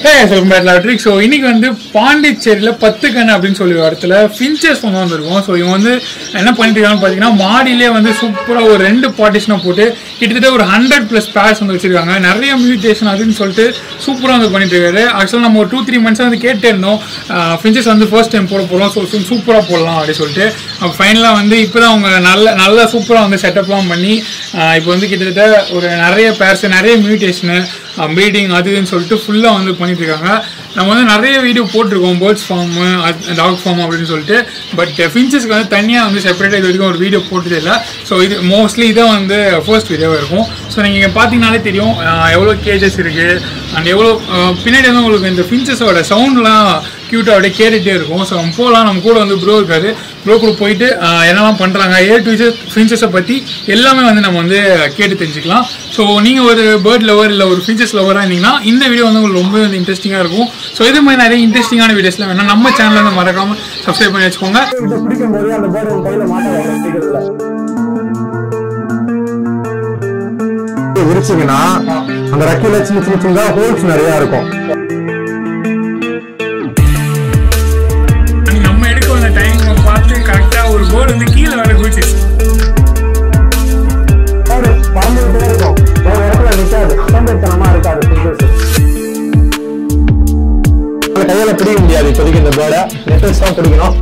ஹே welcome back லாட்ரிக் so இன்னைக்கு வந்து பாண்டிச்சேரியில் பத்து கண்ணு அப்படின்னு சொல்லி ஒரு இடத்துல ஃபின்ச்சஸ் ஒன்று வந்திருக்கும் ஸோ இவங்க வந்து என்ன பண்ணிட்டு இருக்காங்கன்னு பார்த்தீங்கன்னா மாடியிலே வந்து சூப்பராக ஒரு ரெண்டு பார்ட்டிஷனாக போட்டு கிட்டத்தட்ட ஒரு ஹண்ட்ரட் ப்ளஸ் பேர்ஸ் வந்து வச்சிருக்காங்க நிறைய மியூட்டேஷன் அதுன்னு சொல்லிட்டு சூப்பராக வந்து பண்ணிட்டு இருக்காரு ஆக்சுவலாக நம்ம ஒரு டூ த்ரீ மந்த்ஸாக வந்து கேட்டே இருந்தோம் ஃபின்ச்சஸ் வந்து ஃபர்ஸ்ட் டைம் போட போகிறோம் ஸோ சூப்பராக போடலாம் அப்படின்னு சொல்லிட்டு ஃபைனலாக வந்து இப்போ தான் அவங்க நல்ல நல்லா சூப்பராக வந்து செட்டப்லாம் பண்ணி ஆஹ் இப்போ வந்து கிட்டத்தட்ட ஒரு நிறைய பேர்ஸ் நிறைய மியூட்டேஷனு ப்ரீடிங் அது இதுன்னு சொல்லிட்டு ஃபுல்லாக வந்து பண்ணிட்டு இருக்காங்க நம்ம வந்து நிறைய வீடியோ போட்டிருக்கோம் பேர்ட்ஸ் ஃபார்மு டாக் ஃபார்ம் அப்படின்னு சொல்லிட்டு பட் ஃபின்ச்சஸ்க்கு வந்து தனியாக வந்து செப்பரேட்டாக இது வரைக்கும் ஒரு வீடியோ போட்டதே இல்லை ஸோ இது மோஸ்ட்லி இதான் வந்து ஃபர்ஸ்ட் வீடியோவாக இருக்கும் ஸோ நீங்கள் இங்கே பார்த்தீங்கனாலே தெரியும் ஆஹ் எவ்வளோ கேஜஸ் இருக்குது அண்ட் எவ்வளோ ஆஹ் பின்னாடி வந்து உங்களுக்கு இந்த ஃபின்ச்சஸோட சவுண்ட்லாம் க்யூட்டாக அப்படியே கேட்டுகிட்டே இருக்கும் ஸோ நம்ம போகலாம் நம்ம கூட வந்து ப்ரோ இருக்காரு ப்ரோ கூட போயிட்டு ஆஹ் என்னெல்லாம் பண்ணுறாங்க ஏ டு ஃபின்ச்சஸை பற்றி எல்லாமே வந்து நம்ம வந்து கேட்டு தெரிஞ்சுக்கலாம் ஸோ நீங்கள் ஒரு பேர்ட் லவர் இல்லை ஒரு ஃபின்ச்சஸ் லவராக இருந்தீங்கன்னா இந்த வீடியோ வந்து உங்களுக்கு ரொம்ப வந்து இன்ட்ரெஸ்டிங்காக இருக்கும் ஸோ இது மாதிரி நிறைய இன்ட்ரெஸ்டிங்கான வீடியோஸ்லாம் வேணால் நம்ம சேனலில் வந்து மறக்காமல் சப்ஸ்கிரைப் பண்ணி வச்சுக்கோங்க கிட்ட பிடிக்கும் போது அந்த பேர்டு உங்க கையில மாட்டாங்க சீக்கிரத்துல விரிச்சிங்கன்னா அந்த ரெக்கையில சின்ன சின்ன சின்னதா ஹோல்ஸ் நிறைய இருக்கும் நம்ம எடுக்க வந்த டைம் பார்த்து கரெக்டாக ஒரு பேர்டு வந்து கீழே வர குதிச்சு பேர்டு பறந்துகிட்டே இருக்கும் ஒரு இடத்துல நிக்காது சோம்பேறித்தனமா இருக்காது பிஞ்சஸ் கையில பிடிக்க முடியாது இப்போதைக்கு இந்த பேர்டை நெட்டஸ் தான் பிடிக்கணும்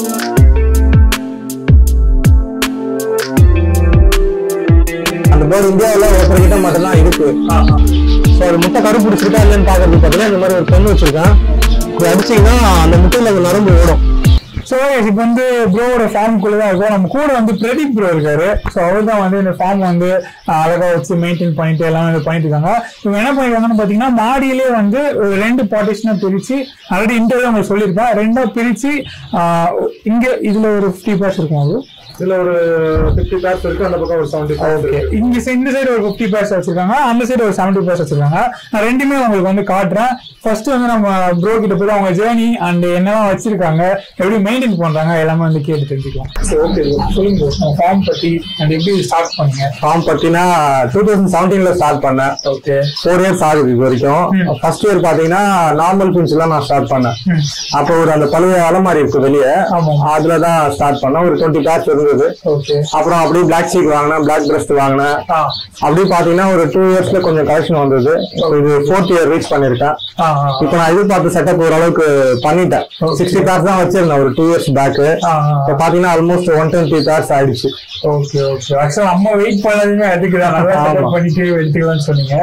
அந்த பேர்டு இந்தியாவில் ஒருத்தர் கிட்ட மட்டும்தான் இருக்கு ஸோ அது முட்டை கரு பிடிச்சிருக்கா இல்லைன்னு பார்க்கறதுக்கு பார்த்தீங்கன்னா இந்த மாதிரி ஒரு பெண் வச்சிருக்கேன் இது அடிச்சீங்கன்னா அந்த முட்டையில அந்த நரம்பு ஓடும் ஸோ இப்போ வந்து ப்ரோவோட ஃபார்முக்குள்ளே தான் இருக்கும் நம்ம கூட வந்து பிரதீப் ப்ரோ இருக்காரு ஸோ அவர் தான் வந்து இந்த ஃபார்ம் வந்து அஹ், அழகா வச்சு மெயின்டைன் பண்ணிட்டு எல்லாம் வந்து பண்ணிட்டு இருக்காங்க இவங்க என்ன பண்ணிருக்காங்கன்னு பார்த்தீங்கன்னா மாடியிலே வந்து ஒரு ரெண்டு பார்ட்டிஷனாக பிரித்து ஆல்ரெடி இன்டர்வியூ அவங்க சொல்லியிருக்கேன் ரெண்டா பிரித்து இங்கே இதில் ஒரு ஃபிஃப்டி பேர்ஸ் இருக்கும் அது இதுல ஒரு பிப்டி பேர்ஸ் இருக்கு அந்த பக்கம் ஒரு செவன்டி ஓகே இங்க சை- இந்த சைடு ஒரு ஃபிஃப்டி பேர்ஸ் வச்சிருக்காங்க அந்த சைடு ஒரு செவன்டி பேர்ஸ் வச்சிருக்காங்க நான் ரெண்டுமே உங்களுக்கு வந்து காட்டுறேன் ஃபர்ஸ்ட் வந்து நம்ம ப்ரோ கிட்ட போய் அவங்க ஜேர்னி அண்ட் என்னெல்லாம் வச்சிருக்காங்க எப்படி மெயின்டைன் பண்றாங்க எல்லாமே வந்து கேட்டு தெரிஞ்சுக்கலாம் ஓகே சொல்லுங்க ஃபார்ம் பத்தி அண்ட் எப்படி ஸ்டார்ட் பண்ணீங்க ஃபார்ம் பத்தினா டூ தௌசண்ட் செவன்டீன்ல ஸ்டார்ட் பண்ணேன் ஓகே ஃபோர் இயர்ஸ் ஆகுது இது வரைக்கும் ஃபர்ஸ்ட் இயர் பாத்தீங்கன்னா நார்மல் பின்ஸ் எல்லாம் நான் ஸ்டார்ட் பண்ணேன் அப்போ ஒரு அந்த பழைய அலமாரி இருக்கு வெளியே ஆமா. அதுல தான் ஸ்டார்ட் பண்ணேன் ஒரு டுவெண்ட்டி பேர்ஸ் இருந்தது ஓகே அப்புறம் அப்படியே பிளாக் சீக் வாங்கினேன் பிளாக் பிரஸ்ட் வாங்கினேன் ஆ அப்படியே பாத்தீங்கன்னா ஒரு டூ இயர்ஸ்ல கொஞ்சம் கலெக்ஷன் வந்தது இது ஃபோர்த் இயர் ரீச் பண்ணிருக்கேன் ஆ இப்போ நான் எதிர்பார்த்த செட்டப் ஓரளவுக்கு பண்ணிட்டேன் சிக்ஸ்டி பேர்ஸ் தான் வச்சிருந்தேன் ஒரு டூ இயர்ஸ் பேக் ஆ இப்போ பாத்தீங்கன்னா ஆல்மோஸ்ட் ஒன் டுவெண்ட்டி பேர்ஸ் ஆயிடுச்சு ஓகே ஓகே ஆக்சுவலா அம்மா வெயிட் பண்ணதுமே அதுக்கு தான் நல்லா ஆமா. செட்டப் பண்ணிட்டு எடுத்துக்கலாம்னு சொன்னீங்க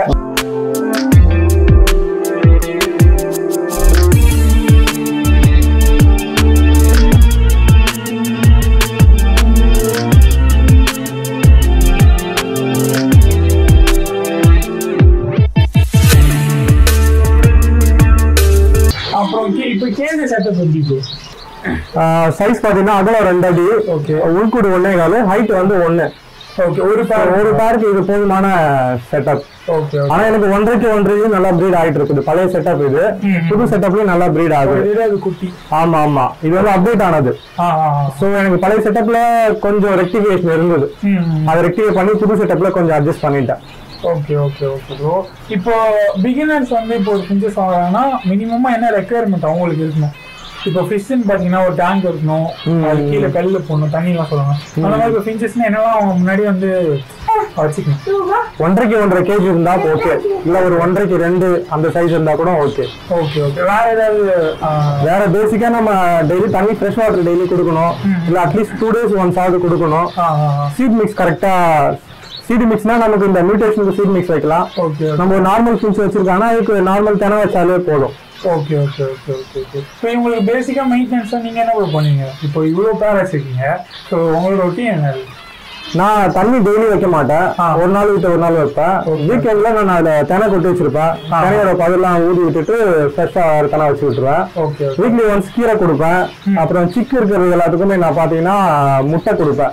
அப்புறம் கே- இப்ப கேள்வி செட்டப் எப்படி bro? சைஸ் பாத்தீங்கன்னா அகலம் ரெண்டு அடி ஓகே உள்கூடு ஒன்னே காலு ஹைட் வந்து ஒண்ணு ஓகே ஒரு So, ஒரு பேருக்கு இது போதுமான செட்டப் ஓகே ஆனா எனக்கு ஒன்றரைக்கு ஒன்றையும் நல்லா ப்ரீட் ஆயிட்டு இருக்குது பழைய செட்டப் இது ம். புது செட்டப்லயும் நல்லா ப்ரீட் ஆகுது அது குட்டி ஆமா ஆமா இது வந்து அப்டேட் ஆனது ஆ ஆ ஆ. சோ எனக்கு பழைய செட்டப்ல கொஞ்சம் ரெக்டிஃபிகேஷன் இருந்தது ம் அதை ரெக்டிஃபை பண்ணி புது செட்டப்ல கொஞ்சம் அட்ஜஸ்ட் பண்ணிட்டேன் ஓகே ஓகே ஓகே ப்ரோ இப்போ பிகினர்ஸ் வந்து இப்போ ஒரு ஃபின்ச்சஸ் வாங்குறாங்கன்னா மினிமமா என்ன ரெக்குயர்மெண்ட் அவங்களுக்கு இருக்கணும் இப்போ ஃபிஷ்ஷுன்னு பார்த்தீங்கன்னா ஒரு டேங்க் இருக்கணும் அது கீழே கல்லு போடணும் தண்ணிலாம் சொல்லணும் அந்த மாதிரி இப்போ ஃபின்ச்சஸ்னா என்னெல்லாம் அவங்க முன்னாடி வந்து வச்சுக்கணும் ஒன்றரைக்கு ஒன்றரை கேஜி இருந்தா ஓகே இல்ல ஒரு ஒன்றரைக்கு ரெண்டு அந்த சைஸ் இருந்தா கூட ஓகே ஓகே ஓகே வேற ஏதாவது ஆ, வேற பேசிக்கா நம்ம டெய்லி தண்ணி ஃப்ரெஷ் வாட்டர் டெய்லி கொடுக்கணும் இல்ல அட்லீஸ்ட் டூ டேஸ் ஒன்ஸ் ஆகுது கொடுக்கணும் ஆ ஆ சீட் மிக்ஸ் கரெக்டா சீட் மிக்ஸ்னா நமக்கு இந்த மியூட்டேஷனுக்கு சீட் மிக்ஸ் வைக்கலாம் ஓகே நம்ம ஒரு நார்மல் ஃபின்ஸ் வச்சிருக்காங்கன்னா அதுக்கு நார்மல் தினம் வச்சாலே போதும் okay okay okay okay okay இப்போ உங்களுக்கு பேசிக்காக மெயின்டெனன்ஸ் நீங்கள் என்ன bro பண்ணுவீங்க இப்போ இவ்வளோ பேர் வச்சிருக்கீங்க ஸோ உங்களோட ரொட்டீன் என்ன இருக்கு நான் தண்ணி டெய்லி வைக்க மாட்டேன் ஆ. ஒரு நாள் விட்டு ஒரு நாள் வைப்பேன் வீக்கெண்ட்ல நான் அதை தினை கொட்டி வச்சிருப்பேன் தினையோட பதிலாம் ஊதி விட்டுட்டு ஃப்ரெஷ்ஷா ஒரு தினை வச்சு விட்டுருவேன் ஓகே ஓகே வீக்லி ஒன்ஸ் கீரை கொடுப்பேன் அப்புறம் சிக்கு இருக்கிறது எல்லாத்துக்குமே நான் பாத்தீங்கன்னா முட்டை கொடுப்பேன்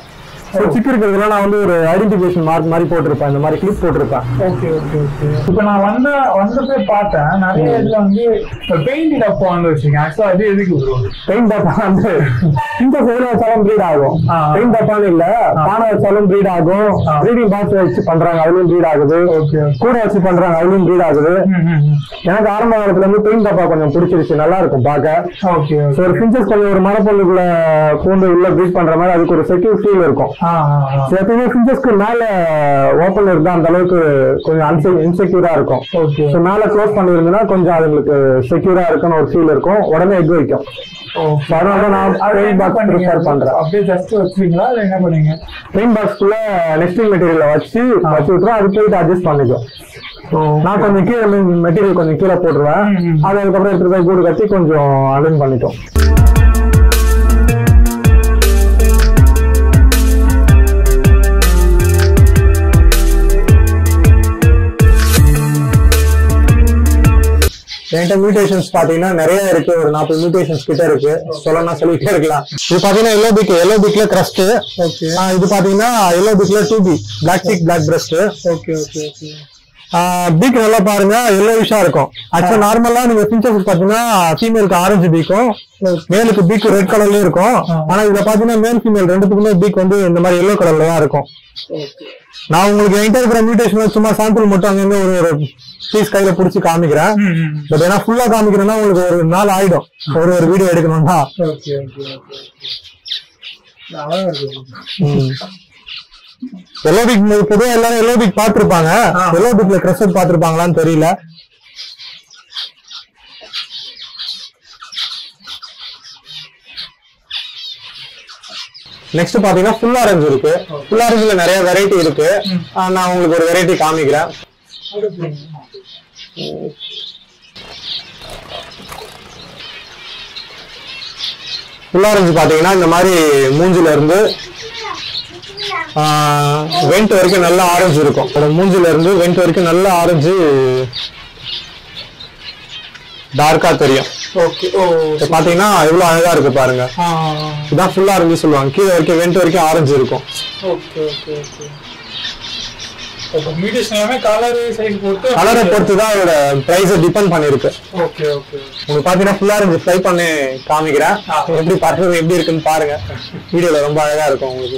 சிக்கு இருக்கிறதுல நான் வந்து ஒரு ஐடென்டிஃபிகேஷன் மார்க் மாதிரி போட்டிருப்பேன் இந்த மாதிரி கிளிப் போட்டிருப்பேன் ஓகே ஓகே ஓகே இப்போ நான் வந்த வந்தப்பே பார்த்தேன் நிறைய இதுல வந்து பெயிண்ட் டப்பா வந்து வச்சிருக்கேன் ஆக்சுவலா அது எதுக்கு ப்ரோ பெயிண்ட் டப்பா வந்து இந்த சைடுல வச்சாலும் ப்ரீட் ஆகும் ஆ. பெயிண்ட் டப்பான்னு இல்ல பானை வச்சாலும் ப்ரீட் ஆகும் ஆ. ப்ரீடிங் பாக்ஸ் வச்சு பண்றாங்க அதுலயும் ப்ரீட் ஆகுது ஓகே கூட வச்சு பண்றாங்க அதுலயும் ப்ரீட் ஆகுது எனக்கு ஆரம்ப காலத்துல இருந்து பெயிண்ட் டப்பா கொஞ்சம் பிடிச்சிருச்சு நல்லா இருக்கும் பார்க்க ஓகே So, ஒரு ஃபின்ச்சஸ் கொஞ்சம் ஒரு மரப்பொருளுக்குள்ள பூந்து உள்ள ப்ரீட் பண்ற மாதிரி அதுக்கு ஒரு செக்யூர் ஃபீல் இருக்கும் ஆ ஆ ஆ So, எப்பயுமே ஃபின்ச்சஸ்க்கு மேல ஓப்பன் இருந்தா அந்த அளவுக்கு கொஞ்சம் அன்செ இன்செக்யூரா இருக்கும் ஓகே ஸோ மேல க்ளோஸ் பண்ணிருந்ததுன்னா கொஞ்சம் அதுங்களுக்கு செக்யூரா இருக்குன்னு ஒரு ஃபீல் இருக்கும் உடனே எக் வைக்கும் So, அதனால தான் நான் பெயிண்ட் பாக்ஸ் ப்ரிஃபர் பண்றேன் அப்படியே ஜஸ்ட் வச்சிருக்கீங்களா இல்லை என்ன பண்ணீங்க பெயிண்ட் பாக்ஸ்க்குள்ள நெஸ்டிங் மெட்டீரியலை வச்சு வச்சு விட்டுரும் அது போயிட்டு அட்ஜஸ்ட் பண்ணிக்கும் நான் கொஞ்சம் கீழே மெட்டீரியல் கொஞ்சம் கீழே போட்டுருவேன் ம், ம். அது அதுக்கப்புறம் எடுத்துட்டு போய் கூடு கட்டி கொஞ்சம் அலைன் பண்ணிக்கும் என்கிட்ட மியூட்டேஷன்ஸ் பாத்தீங்கன்னா நிறைய இருக்கு ஒரு நாற்பது மியூட்டேஷன்ஸ் கிட்ட இருக்கு சொல்லணும்னா சொல்லிட்டே இருக்கலாம் இது பாத்தீங்கன்னா எல்லோ பிக் எல்லோ பிக்ல கிரஸ்ட் ஓகே இது பாத்தீங்கன்னா எல்லோ பிக்ல டூ பி black cheek black breast okay okay okay beak நல்லா பாருங்க எல்லோவிஷா இருக்கும் ஆக்சுவலா நார்மலா நீங்க பிஞ்சர்ஸ் பாத்தீங்கன்னா ஃபீமேலுக்கு ஆரஞ்சு பீக்கும் மேலுக்கு பீக் ரெட் கலர்லயும் இருக்கும் ஆனா இதுல பாத்தீங்கன்னா மேல் ஃபீமேல் ரெண்டுத்துக்குமே பீக் வந்து இந்த மாதிரி எல்லோ கலர்ல தான் இருக்கும் நான் உங்களுக்கு என்கிட்ட இருக்கிற மியூட்டேஷன் சும்மா சாம்பிள் மட்டும் அங்கங்க ஒரு ஒரு பீஸ் கையில புடிச்சு காமிக்கிறேன் பட் ஏன்னா ஃபுல்லா காமிக்கிறேன்னா உங்களுக்கு ஒரு நாள் ஆயிடும் ஒரு ஒரு வீடியோ எடுக்கணும்னா ஓகே ஓகே ஓகே அழகா இருக்கு எல்லோபிக் பொதுவாக எல்லாரும் எல்லோபிக் பார்த்திருப்பாங்க ஆ. எல்லோபிக்ல கிரஷர் பார்த்திருப்பாங்களான்னு தெரியல நெக்ஸ்ட் பாத்தீங்கன்னா ஃபுல் ஆரஞ்சு இருக்கு ஃபுல் ஆரஞ்சுல நிறைய வெரைட்டி இருக்கு ஆ, நான் உங்களுக்கு ஒரு வெரைட்டி காமிக்கிறேன் ஃபுல் ஆரஞ்சு பாத்தீங்கன்னா இந்த மாதிரி மூஞ்சில இருந்து வெண்ட் வரைக்கும் நல்ல ஆரஞ்சு இருக்கும் அதோட மூஞ்சில இருந்து வெண்ட் வரைக்கும் நல்ல ஆரஞ்சு டார்க்கா தெரியும் ஓகே ஓ இப்ப பாத்தீங்கன்னா எவ்வளவு அழகா இருக்கு பாருங்க ஆ இதான் ஃபுல் ஆரஞ்சு சொல்லுவாங்க கீழே வரைக்கும் வெண்ட் வரைக்கும் ஆரஞ்சு இருக்கும் ஓகே ஓகே ஓகே இப்போ மியூட்டேஷன் எல்லாமே கலர் சைஸ் பொறுத்து கலரை பொறுத்து தான் அதோட பிரைஸ் டிபெண்ட் பண்ணிருக்கு ஓகே ஓகே உங்களுக்கு பாத்தீங்கன்னா ஃபுல் ஆரஞ்சு ஃப்ரை பண்ணி காமிக்கிறேன் எப்படி பண்றது எப்படி இருக்குன்னு பாருங்க வீடியோல ரொம்ப அழகா இருக்கும் உங்களுக்கு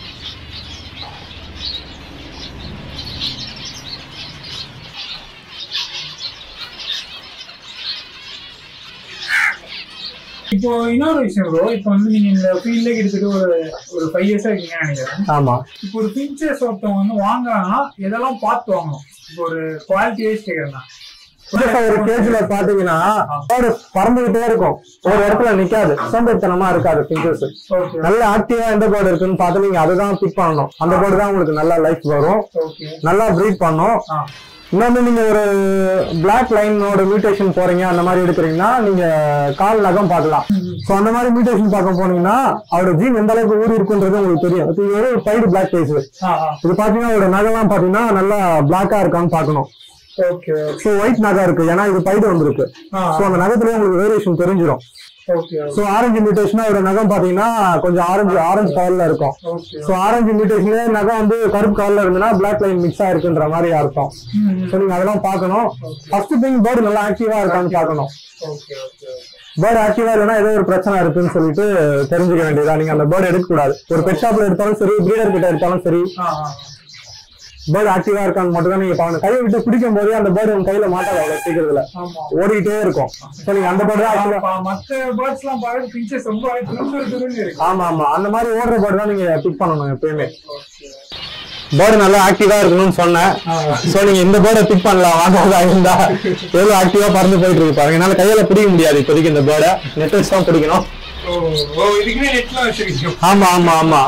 இப்போ இன்னொரு விஷயம் ப்ரோ இப்போ வந்து நீங்க இந்த ஃபீல்ட்ல கிட்டத்தட்ட ஒரு ஒரு ஃபைவ் இயர்ஸா இருக்கீங்கன்னு நினைக்கிறேன் ஆமா இப்போ ஒரு பிஞ்சர்ஸ் ஒருத்தவங்க வந்து வாங்குறாங்கன்னா எதெல்லாம் பார்த்து வாங்கணும் இப்போ ஒரு குவாலிட்டி வைஸ் கேக்குறேன்னா புதுசா ஒரு கேஜ்ல பாத்தீங்கன்னா bird பறந்துகிட்டே இருக்கும் ஒரு இடத்துல நிக்காது சோம்பேறித்தனமா இருக்காது பிஞ்சர்ஸ் ஓகே நல்ல ஆக்டிவா எந்த பேர்டு இருக்குன்னு பார்த்து நீங்க அதுதான் பிக் பண்ணணும் அந்த பேர்டு தான் உங்களுக்கு நல்லா லைஃப் வரும் ஓகே நல்லா ப்ரீட் பண்ணும் ஆ இன்னொன்னு நீங்க ஒரு பிளாக் லைனோட மியூட்டேஷன் போறீங்க அந்த மாதிரி எடுக்கிறீங்கன்னா நீங்க கால் நகம் பார்க்கலாம் சோ அந்த மாதிரி மியூட்டேஷன் பார்க்க போனீங்கன்னா அவரோட ஜீன் எந்த அளவுக்கு ஊறி இருக்குன்றது உங்களுக்கு தெரியும் இது ஒரு சைடு பிளாக் பேஸ் ஆ ஆ இது பாத்தீங்கன்னா அவரோட நகைலாம் பாத்தீங்கன்னா நல்லா பிளாக்கா இருக்கான்னு பார்க்கணும் ஓகே ஸோ ஒயிட் நகை இருக்கு ஏன்னா இது பைடு வந்திருக்கு ஆ. ஸோ அந்த நகத்துலயே உங்களுக்கு வேரியேஷன் தெரிஞ்சிடும் ஓகே ஸோ ஆரஞ்சு மியூட்டேஷனா ஒரு நகம் பாத்தீங்கன்னா கொஞ்சம் ஆரஞ்சு ஆரஞ்சு கலர்ல இருக்கும் ஓகே ஸோ ஆரஞ்சு மியூட்டேஷன்ல நகம் வந்து கருப்பு கலர்ல இருந்ததுன்னா பிளாக் லைன் மிக்ஸ் ஆயிருக்குன்ற மாதிரி அர்த்தம் ஸோ நீங்க அதெல்லாம் பார்க்கணும் ஃபர்ஸ்ட் திங் பேர்டு நல்லா ஆக்டிவா இருக்கான்னு பார்க்கணும் ஓகே ஓகே பேர்டு ஆக்டிவா இல்லைன்னா ஏதோ ஒரு பிரச்சனை இருக்குன்னு சொல்லிட்டு தெரிஞ்சுக்க வேண்டியதா நீங்க அந்த பேர்டு எடுக்க கூடாது ஒரு பெட் ஷாப்ல எடுத்தாலும் சரி பிரீடர் கிட்ட எடுத்தாலும் சரி ஆ ஆ பேர்டு ஆக்டிவா இருக்கான்னு மட்டும் தான் நீங்க பார்க்கணும் கையை விட்டு பிடிக்கும் போதே அந்த பேர்டு உங்க கையில மாட்டாது அவ்வளவு சீக்கிரத்துல ஆமா ஓடிக்கிட்டே இருக்கும் ஸோ நீங்க அந்த பேர்டு தான் actually- அப்ப மத்த பேர்ட்ஸ் எல்லாம் பாரு பிஞ்சர்ஸ் ரொம்ப துரு துருன்னு இருக்கு ஆமா ஆமா அந்த மாதிரி ஓடுற பேர்டு தான் நீங்க பிக் பண்ணணும் எப்பயுமே பேர்டு நல்லா ஆக்டிவா இருக்கணும்னு சொன்னேன் சோ நீங்க இந்த பேர்டை பிக் பண்ணலாம் வாங்குறதா இருந்தா எவ்வளவு ஆக்டிவா பறந்து போயிட்டு இருக்கு பாருங்க என்னால கையில பிடிக்க முடியாது இப்போதைக்கு இந்த பேர்டை நெட் வச்சு தான் பிடிக்கணும் ஓ ஓ இதுக்குமே நெட்லாம் வச்சிருக்கீங்க ஆமா ஆமா ஆமா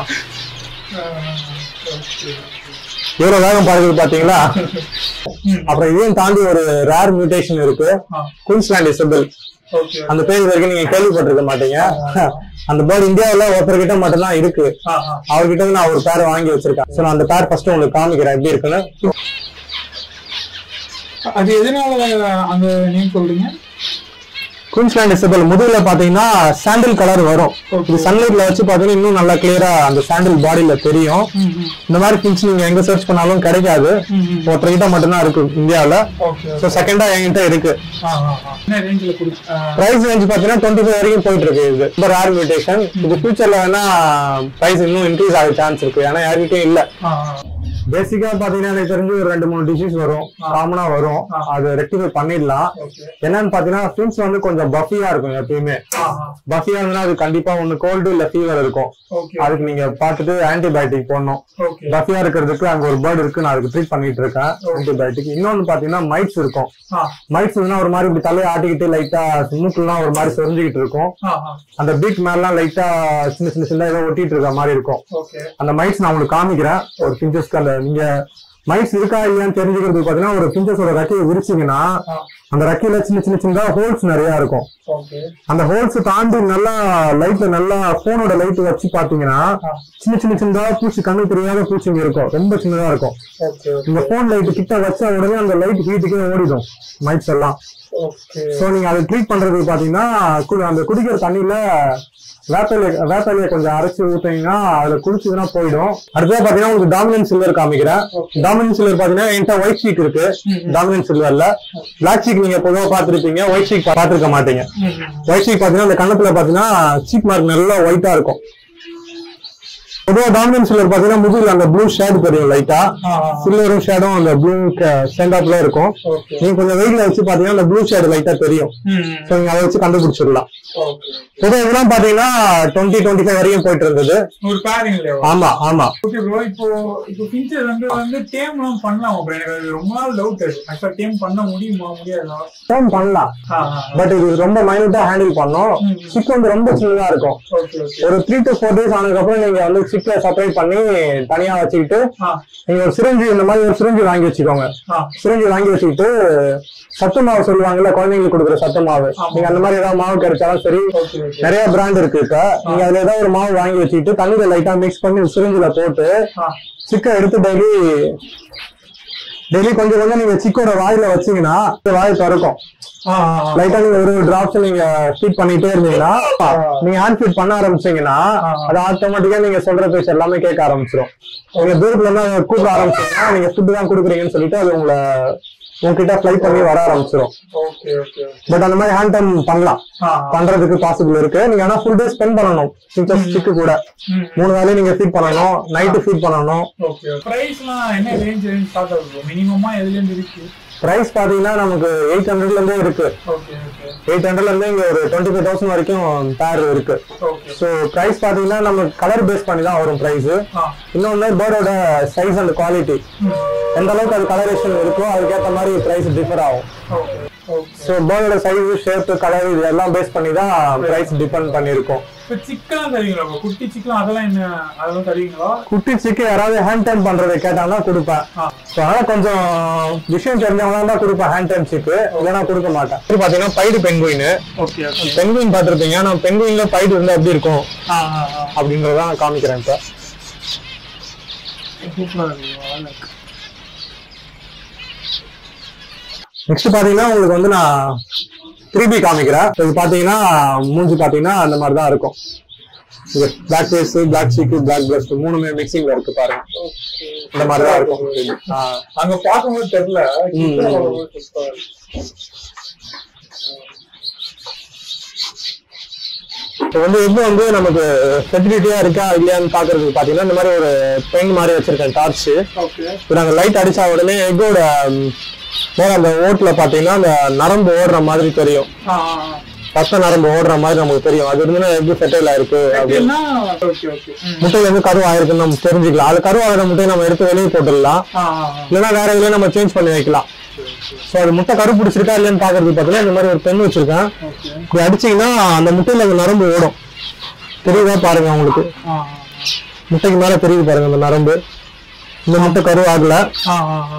எவ்வளவு வேகம் பறக்குது பாத்தீங்களா அப்புறம் இதையும் தாண்டி ஒரு ரேர் மியூட்டேஷன் இருக்கு குயின்ஸ்லாண்ட் இசபிள் ஓகே அந்த பேர் இது வரைக்கும் நீங்க கேள்விப்பட்டிருக்க மாட்டீங்க அந்த பேர்டு இந்தியாவுல ஒருத்தர்கிட்ட மட்டும் தான் இருக்கு ஆ ஆ அவர்கிட்ட இருந்து நான் ஒரு பேர் வாங்கி வச்சிருக்கேன் சோ நான் அந்த பேர் ஃபர்ஸ்ட் உங்களுக்கு காமிக்கிறேன் எப்படி இருக்குன்னு அது எதனால அந்த நேம் சொல்றீங்க குயின்ஸ்லாண்ட் டிசபிள் முதுகுல பாத்தீங்கன்னா சாண்டில் கலர் வரும் இது சன்லைட்ல வச்சு பாத்தீங்கன்னா இன்னும் நல்லா கிளியரா அந்த சாண்டில் பாடியில தெரியும் இந்த மாதிரி ஃபின்ஸ் நீங்க எங்க சர்ச் பண்ணாலும் கிடைக்காது ஒருத்தர்கிட்ட மட்டும்தான் இருக்கு இந்தியாவுல ஓகே ஸோ செகண்டா என்கிட்ட இருக்கு என்ன ரேஞ்சில் கொடு ஆ, பிரைஸ் ரேஞ்ச் பாத்தீங்கன்னா டுவெண்ட்டி ஃபைவ் வரைக்கும் போயிட்டு இருக்கு இது ரொம்ப ரேர் மியூட்டேஷன் இது ஃபியூச்சர்ல வேணா பிரைஸ் இன்னும் இன்க்ரீஸ் ஆக சான்ஸ் இருக்கு ஏன்னா யார்கிட்டயும் இல்ல ஆ, பேசிக்கா பாத்தீங்கன்னா எனக்கு தெரிஞ்சு ஒரு ரெண்டு மூணு டிசீஸ் வரும் காமனா வரும் அது ரெக்டிஃபை பண்ணிடலாம் ஓகே என்னன்னு பாத்தீங்கன்னா ஃபின்ஸ் வந்து கொஞ்சம் பஃபியா இருக்கும் எப்பயுமே ஆ, பஃபியா இருந்தா அது கண்டிப்பா ஒண்ணு கோல்டு இல்ல ஃபீவர் இருக்கும் ஓகே அதுக்கு நீங்க பார்த்துட்டு ஆன்டிபயோட்டிக் போடணும் ஓகே பஃபியா இருக்கிறதுக்கு அங்க ஒரு பேர்டு இருக்கு நான் அதுக்கு ட்ரீட் பண்ணிட்டு இருக்கேன் ஆன்டிபயோட்டிக் இன்னொன்னு பாத்தீங்கன்னா மைட்ஸ் இருக்கும் ஆ, மைட்ஸ் இருந்தா ஒரு மாதிரி இப்படி தலையை ஆட்டிக்கிட்டு லைட்டா மூக்குலாம் ஒரு மாதிரி சொரிஞ்சுக்கிட்டு இருக்கும் ஆ, ஆ, அந்த பீக் மேலாம் லைட்டா சின்ன சின்ன சின்ன ஏதோ ஒட்டிட்டு இருக்க மாதிரி இருக்கும் ஓகே அந்த மைட்ஸ் நான் உங்களுக்கு காமிக்கிறேன் ஒரு பிஞ்சஸ்க்கு அந்த நீங்க மைட்ஸ் இருக்கா இல்லையான்னு தெரிஞ்சுக்கிறதுக்கு பாத்தீங்கன்னா ஒரு பிஞ்சஸோட ரெக்கையை விரிச்சீங்கன்னா ஆ, அந்த ரெக்கையில சின்ன சின்ன சின்னதா ஹோல்ஸ் நிறைய இருக்கும் ஓகே அந்த ஹோல்ஸ் தாண்டி நல்லா லைட்ல நல்லா போனோட லைட் வச்சு பாத்தீங்கன்னா ஆ, சின்ன சின்ன சின்னதா பூச்சி கண்ணு தெரியாத பூச்சிங்க இருக்கும் ரொம்ப சின்னதா இருக்கும் ஓகே இந்த போன் லைட் கிட்ட வச்ச உடனே அந்த லைட் வீட்டுக்கே ஓடிடும் மைட்ஸ் எல்லாம் ஓகே சோ நீங்க அதை ட்ரீட் பண்றதுக்கு பாத்தீங்கன்னா கு- அந்த குடிக்கிற தண்ணியில வேப்பலைய வேப்பலைய கொஞ்சம் அரைச்சு ஊத்தீங்கன்னா அதுல குடிச்சதுன்னா போயிடும் அடுத்தது பாத்தீங்கன்னா உங்களுக்கு டாமினன்ட் சில்வர் காமிக்கிறேன் டாமினன்ட் சில்வர் பாத்தீங்கன்னா என்கிட்ட ஒயிட் ஷீக் இருக்கு டாமினன்ட் சில்வர்ல பிளாக் ஷீக் நீங்க பொதுவா பாத்திருப்பீங்க ஒயிட் ஷீக் பாத்திருக்க மாட்டீங்க ஒயிட் ஷீக் பாத்தீங்கன்னா அந்த கண்ணத்துல பாத்தீங்கன்னா சீக் மார்க் நல்லா ஒயிட்டா இருக்கும் பொதுவா டாமினன்ட் சில்வர் பாத்தீங்கன்னா முதுகுல அந்த ப்ளூ ஷேடு தெரியும் லைட்டா சில்வரும் ஷேடும் அந்த ப்ளூ ஸ்டாண்டாப்ல இருக்கும் ஓகே நீங்க கொஞ்சம் வெயிட்ல வச்சு பாத்தீங்கன்னா அந்த ப்ளூ ஷேடு லைட்டா தெரியும் சோ நீங்க அதை வச்சு கண்டுபிடிச்சிடலாம் ஓகே பொதுவாக இதெல்லாம் பாத்தீங்கன்னா டுவெண்ட்டி டுவெண்ட்டி ஃபைவ் வரைக்கும் போயிட்டு இருந்தது ஒரு பேரிங் இல்லையா ஆமா ஆமா ஓகே ப்ரோ இப்போ இப்போ ஃபீச்சர் வந்து வந்து டேம்லாம் பண்ணலாம் ப்ரோ எனக்கு அது ரொம்ப நாள் டவுட் அது ஆக்சுவலா டேம் பண்ண முடியுமா முடியாதா ஃபோன் பண்ணலாம் ஆ ஆ பட் இது ரொம்ப மைனூட்டா ஹேண்டில் பண்ணோம் சிக் வந்து ரொம்ப சின்னதா இருக்கும் ஓகே ஓகே ஒரு த்ரீ டு ஃபோர் டேஸ் ஆனதுக்கு அப்புறம் நீங்க வந்து சிக்ல செப்பரேட் பண்ணி தனியா வச்சுக்கிட்டு ஆ நீங்க ஒரு சிரிஞ்சு இந்த மாதிரி ஒரு சிரிஞ்சு வாங்கி வச்சுக்கோங்க ஆ சிரிஞ்சு வாங்கி வச்சுக்கிட்டு சத்து மாவு சொல்லுவாங்கல்ல குழந்தைங்களுக்கு கொடுக்குற சத்து மாவு நீங்க அந்த மாதிரி ஏதாவது மாவு கிடைச்சாலும் சரி ஓகே ஓகே நிறைய பிராண்ட் இருக்கு இப்ப நீங்க அதுல ஏதாவது ஒரு மாவு வாங்கி வச்சுக்கிட்டு தண்ணியில லைட்டா மிக்ஸ் பண்ணி சிரிஞ்சுல போட்டு ஆ சிக்கை எடுத்து டெய்லி டெய்லி கொஞ்சம் கொஞ்சம் நீங்க சிக்கோட வாயில வச்சீங்கன்னா வாய் திறக்கும் ஆ ஆ லைட்டா நீங்க ஒரு டிராப்ஸ் நீங்க ஃபீட் பண்ணிட்டே இருந்தீங்கன்னா நீங்க ஹேண்ட் ஃபீட் பண்ண ஆரம்பிச்சீங்கன்னா அது ஆட்டோமேட்டிக்கா நீங்க சொல்ற பேச்சு எல்லாமே கேட்க ஆரம்பிச்சிடும் நீங்க தூரத்துல இருந்து அதை கூப்பிட ஆரம்பிச்சீங்கன்னா நீங்க ஃபுட் தான் கொடுக்குறீங்கன்னு சொல்லிட்டு அது உங்களை உங்ககிட்ட ஃப்ளை பண்ணி வர ஆரம்பிச்சிடும் ஓகே ஓகே பட் அந்த மாதிரி ஹேண்ட் டைம் பண்ணலாம் ஆ பண்றதுக்கு பாசிபிள் இருக்கு நீங்க ஆனா ஃபுல் டே ஸ்பெண்ட் பண்ணணும் சிக்கு கூட ம் மூணு வேலையும் நீங்க ஃபீட் பண்ணணும் நைட்டு ஃபீட் பண்ணணும் ஓகே பிரைஸ்லாம் என்ன ரேஞ்ச் ரேஞ்ச் ஸ்டார்ட் ஆகுது ப்ரோ மினிமமா எதுல இருந்து இருக்கு பிரைஸ் பாத்தீங்கன்னா நமக்கு எயிட் ஹண்ட்ரட்ல இருந்தே இருக்கு ஓகே ஓகே எயிட் ஹண்ட்ரட்ல இருந்து இங்க ஒரு டுவெண்ட்டி ஃபைவ் தௌசண்ட் வரைக்கும் பேர் இருக்கு ஓகே ஸோ பிரைஸ் பாத்தீங்கன்னா நம்ம கலர் பேஸ் பண்ணி தான் வரும் பிரைஸ் ஆ இன்னொன்னு பேர்டோட சைஸ் அண்ட் குவாலிட்டி எந்த அளவுக்கு அது கலரேஷன் இருக்கோ அதுக்கேற்ற மாதிரி பிரைஸ் டிஃபர் ஆகும் ஓகே ஓகே ஸோ பேர்டோட சைஸ் ஷேப் கலர் இது எல்லாம் பேஸ் பண்ணி தான் பிரைஸ் டிபெண்ட் பண்ணியிருக்கும் இப்போ சிக்கெல்லாம் தருவீங்களா ப்ரோ குட்டி சிக்கெல்லாம் அதெல்லாம் என்ன அதெல்லாம் தருவீங்களா குட்டி சிக்கு யாராவது ஹேண்ட் டைம் பண்றதை கேட்டாங்கன்னா கொடுப்பேன் ஆ ஸோ அதனால கொஞ்சம் விஷயம் தெரிஞ்சவங்க தான் கொடுப்பேன் ஹேண்ட் டைம் சிக்கு இல்லைன்னா கொடுக்க மாட்டேன் இது பாத்தீங்கன்னா pied penguin okay okay penguin பார்த்திருப்பீங்க நான் பெங்குயின்ல பைடு இருந்தா எப்படி இருக்கும் ஆ ஆ ஆ அப்படின்றத நான் காமிக்கிறேன் இப்போ சூப்பரா இருக்கு நெக்ஸ்ட் பாத்தீங்கன்னா உங்களுக்கு வந்து நான் த்ரீ பி காமிக்கிறேன் இது பாத்தீங்கன்னா மூஞ்சி பாத்தீங்கன்னா அந்த மாதிரி தான் இருக்கும் இது black face black cheek black breast மூணுமே மிக்சிங்ல இருக்கு பாருங்க இந்த மாதிரி தான் இருக்கும் ஆ. அங்க பார்க்கும்போது தெரியல ம். கிட்ட வரும்போது சூப்பரா இருக்கு. இப்போ வந்து எது வந்து நமக்கு ஃபெசிலிட்டியா இருக்கா இல்லையான்னு பாக்குறதுக்கு பாத்தீங்கன்னா இந்த மாதிரி ஒரு பென் மாதிரி வச்சிருக்கேன் டார்ச் ஓகே இப்போ நாங்க லைட் அடிச்சா உடனே எக்கோட மேல அந்த ஓட்டுல பாத்தீங்கன்னா அந்த நரம்பு ஓடுற மாதிரி தெரியும் ஆ ஆ ஆ ரத்த நரம்பு ஓடுற மாதிரி நமக்கு தெரியும் அது இருந்துன்னா எப்படி ஃபெட்டைல் ஆயிருக்கு அப்படின்னு எப்படின்னா ஓகே ஓகே ம். முட்டையில இருந்து கரு ஆயிருக்குன்னு நம்ம தெரிஞ்சுக்கலாம் அது கரு ஆகிற முட்டையை நம்ம எடுத்து வெளியே போட்டுடலாம் ஆ ஆ ஆ இல்லைன்னா வேற இதுல நம்ம சேஞ்ச் பண்ணி வைக்கலாம் ஸோ அது முட்டை கரு பிடிச்சிருக்கா இல்லையான்னு பாக்குறதுக்கு பார்த்தீங்கன்னா இந்த மாதிரி ஒரு பென் வச்சிருக்கேன் ஓகே இப்படி அடிச்சீங்கன்னா அந்த முட்டையில அந்த நரம்பு ஓடும் தெரியுதா பாருங்க உங்களுக்கு ஆ முட்டைக்கு மேல தெரியுது பாருங்க அந்த நரம்பு இந்த முட்டை கரு ஆகல ஆ ஆ ஆ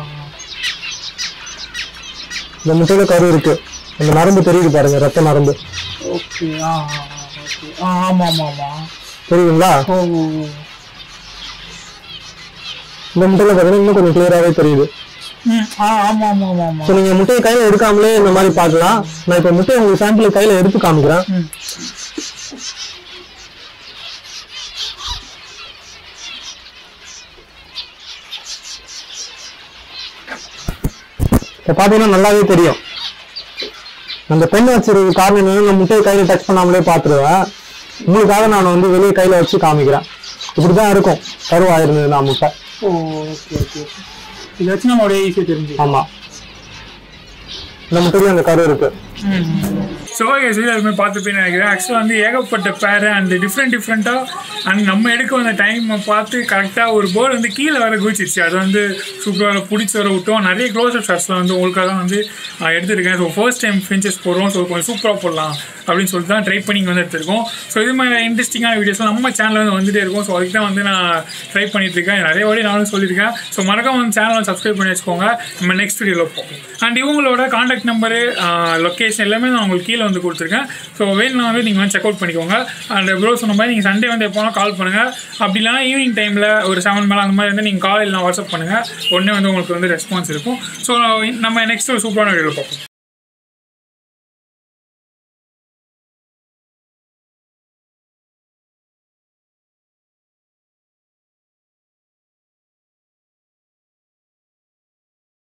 இந்த முட்டையில கரு இருக்கு அந்த நரம்பு தெரியுது பாருங்க ரத்த நரம்பு ஓகே ஆ ஆ ஓகே ஆ ஆமா ஆமா ஆமா தெரியுங்களா ஓ ஓ ஓ. இந்த முட்டையில பாத்தீங்கன்னா இன்னும் கொஞ்சம் கிளியராகவே தெரியுது ம் ஆ ஆமா ஆமா ஆமா ஆமா ஸோ நீங்க முட்டையை கையில எடுக்காமலே இந்த மாதிரி பார்க்கலாம் நான் இப்போ முட்டையை உங்களுக்கு சாம்பிள் கையில எடுத்து காமிக்கிறேன் ம் இப்போ பார்த்தீங்கன்னா நல்லாவே தெரியும் அந்த பெண் வச்சிருக்க காரணம் என்னன்னா நான் முட்டையை கையில டச் பண்ணாமலே பார்த்துருவேன் உங்களுக்காக நான் வந்து வெளியே கையில வச்சு காமிக்கிறேன் இப்படிதான் இருக்கும் கருவாயிருந்ததுன்னா முட்டை ஓ ஓகே ஓகே இதை வச்சு நம்ம அப்படியே ஈஸியாக தெரிஞ்சு ஆமா இந்த முட்டையில அந்த கரு இருக்கு ஸோ எஸ் எல்லாருமே பார்த்துப்பேன்னு நினைக்கிறேன் ஆக்சுவலாக வந்து ஏகப்பட்ட பேர் அண்ட் டிஃப்ரெண்ட் டிஃப்ரெண்ட்டாக அண்ட் நம்ம எடுக்க வந்த டைமை பார்த்து கரெக்டாக ஒரு போர்டு வந்து கீழே வர குதிச்சிருச்சு அது வந்து சூப்பராக பிடிச்சி வர விட்டோம் நிறைய க்ளோஸ் ஷாட்ஸ்லாம் வந்து உங்களுக்காக தான் வந்து ஆஹ், எடுத்திருக்கேன் ஸோ ஃபர்ஸ்ட் டைம் ஃபின்ச்சஸ் போடுறோம் ஸோ கொஞ்சம் சூப்பராக போடலாம் அப்படின்னு சொல்லிட்டு தான் ட்ரை பண்ணி இங்க வந்து எடுத்திருக்கோம் ஸோ இது மாதிரி இன்ட்ரெஸ்டிங்கான வீடியோஸ்லாம் நம்ம சேனலில் வந்து வந்துட்டே இருக்கும் ஸோ அதுக்கு தான் வந்து நான் ட்ரை பண்ணிட்டு இருக்கேன் நிறைய வாட்டி நானும் சொல்லியிருக்கேன் ஸோ மறக்காம வந்து சேனலை சப்ஸ்கிரைப் பண்ணி வச்சுக்கோங்க நம்ம நெக்ஸ்ட் வீடியோவில் போகும் அண்ட் இவங்களோட காண்டாக்ட் நம்பரு லொக்கேஷன் எல்லாமே நான் உங்களுக்கு கீழே வந்து கொடுத்துருக்கேன் ஸோ வேணும்னா வந்து நீங்கள் வந்து செக் அவுட் பண்ணிக்கோங்க அண்ட் ப்ரோ சொன்ன மாதிரி நீங்கள் சண்டே வந்து எப்போனா கால் பண்ணுங்கள் அப்படி இல்லைனா ஈவினிங் டைமில் ஒரு செவன் மேலே அந்த மாதிரி வந்து நீங்கள் கால் இல்லை வாட்ஸ்அப் பண்ணுங்கள் உடனே வந்து உங்களுக்கு வந்து ரெஸ்பான்ஸ் இருக்கும் ஸோ நம்ம நெக்ஸ்ட் ஒரு சூப்பரான வீடியோவில் பார்ப்போம்